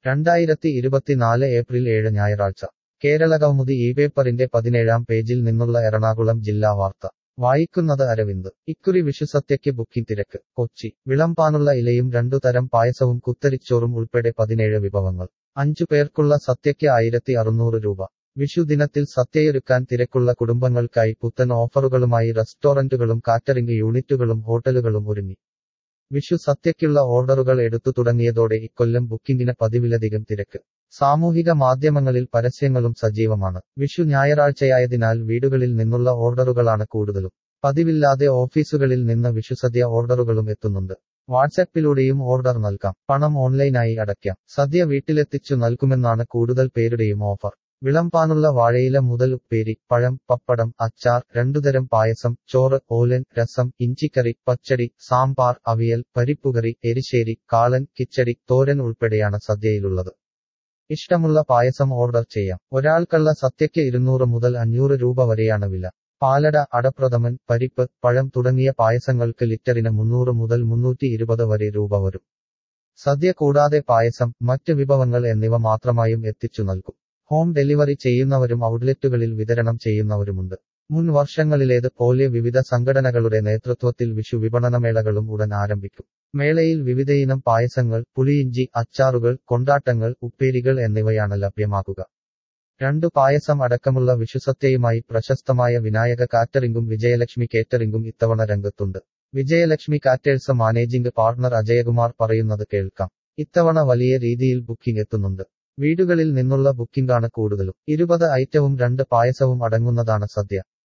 രണ്ടായിരത്തി ഇരുപത്തിനാല് ഏപ്രിൽ ഏഴ് ഞായറാഴ്ച കേരളകൗമുദി ഈ പേപ്പറിന്റെ പതിനേഴാം പേജിൽ നിന്നുള്ള എറണാകുളം ജില്ലാ വാർത്ത വായിക്കുന്നത് അരവിന്ദ് ഇക്കുറി വിഷുസത്യയ്ക്ക് ബുക്കിംഗ് തിരക്ക് കൊച്ചി വിളമ്പാനുള്ള ഇലയും രണ്ടു തരം പായസവും കുത്തരിച്ചോറും ഉൾപ്പെടെ പതിനേഴ് വിഭവങ്ങൾ അഞ്ചു പേർക്കുള്ള സത്യയ്ക്ക് ആയിരത്തി അറുന്നൂറ് രൂപ വിഷുദിനത്തിൽ സത്യയൊരുക്കാൻ തിരക്കുള്ള കുടുംബങ്ങൾക്കായി പുത്തൻ ഓഫറുകളുമായി റെസ്റ്റോറന്റുകളും കാറ്ററിംഗ് യൂണിറ്റുകളും ഹോട്ടലുകളും ഒരുങ്ങി വിഷു സത്യയ്ക്കുള്ള ഓർഡറുകൾ എടുത്തു തുടങ്ങിയതോടെ ഇക്കൊല്ലം ബുക്കിംഗിന് പതിവിലധികം തിരക്ക് സാമൂഹിക മാധ്യമങ്ങളിൽ പരസ്യങ്ങളും സജീവമാണ് വിഷു ഞായറാഴ്ചയായതിനാൽ വീടുകളിൽ നിന്നുള്ള ഓർഡറുകളാണ് കൂടുതലും പതിവില്ലാതെ ഓഫീസുകളിൽ നിന്ന് വിഷുസദ്യ ഓർഡറുകളും എത്തുന്നുണ്ട് വാട്സാപ്പിലൂടെയും ഓർഡർ നൽകാം പണം ഓൺലൈനായി അടയ്ക്കാം സദ്യ വീട്ടിലെത്തിച്ചു നൽകുമെന്നാണ് കൂടുതൽ പേരുടെയും ഓഫർ വിളമ്പാനുള്ള വാഴയില മുതൽ ഉപ്പേരി പഴം പപ്പടം അച്ചാർ രണ്ടുതരം പായസം ചോറ് ഓലൻ രസം ഇഞ്ചിക്കറി പച്ചടി സാമ്പാർ അവിയൽ പരിപ്പുകറി എരിശ്ശേരി കാളൻ കിച്ചടി തോരൻ ഉൾപ്പെടെയാണ് സദ്യയിലുള്ളത് ഇഷ്ടമുള്ള പായസം ഓർഡർ ചെയ്യാം ഒരാൾക്കുള്ള സത്യയ്ക്ക് ഇരുന്നൂറ് മുതൽ അഞ്ഞൂറ് രൂപ വരെയാണ് വില പാലട അടപ്രഥമൻ പരിപ്പ് പഴം തുടങ്ങിയ പായസങ്ങൾക്ക് ലിറ്ററിന് മുന്നൂറ് മുതൽ മുന്നൂറ്റി ഇരുപത് വരെ രൂപ വരും സദ്യ കൂടാതെ പായസം മറ്റ് വിഭവങ്ങൾ എന്നിവ മാത്രമായും എത്തിച്ചു നൽകും ഹോം ഡെലിവറി ചെയ്യുന്നവരും ഔട്ട്ലെറ്റുകളിൽ വിതരണം ചെയ്യുന്നവരുമുണ്ട് മുൻ വർഷങ്ങളിലേത് പോലെ വിവിധ സംഘടനകളുടെ നേതൃത്വത്തിൽ വിഷു വിപണനമേളകളും ഉടൻ ആരംഭിക്കും മേളയിൽ വിവിധയിനം പായസങ്ങൾ പുളിയിഞ്ചി അച്ചാറുകൾ കൊണ്ടാട്ടങ്ങൾ ഉപ്പേരികൾ എന്നിവയാണ് ലഭ്യമാകുക രണ്ടു പായസം അടക്കമുള്ള വിഷുസത്യയുമായി പ്രശസ്തമായ വിനായക കാറ്ററിംഗും വിജയലക്ഷ്മി കേറ്ററിംഗും ഇത്തവണ രംഗത്തുണ്ട് Vijayalakshmi caterers managing partner Ajayakumar പറയുന്നത് കേൾക്കാം ഇത്തവണ വലിയ രീതിയിൽ ബുക്കിംഗ് എത്തുന്നുണ്ട് വീടുകളിൽ നിന്നുള്ള ബുക്കിംഗാണ് കൂടുതലും ഇരുപത് ഐറ്റവും രണ്ട് പായസവും അടങ്ങുന്നതാണ് സദ്യ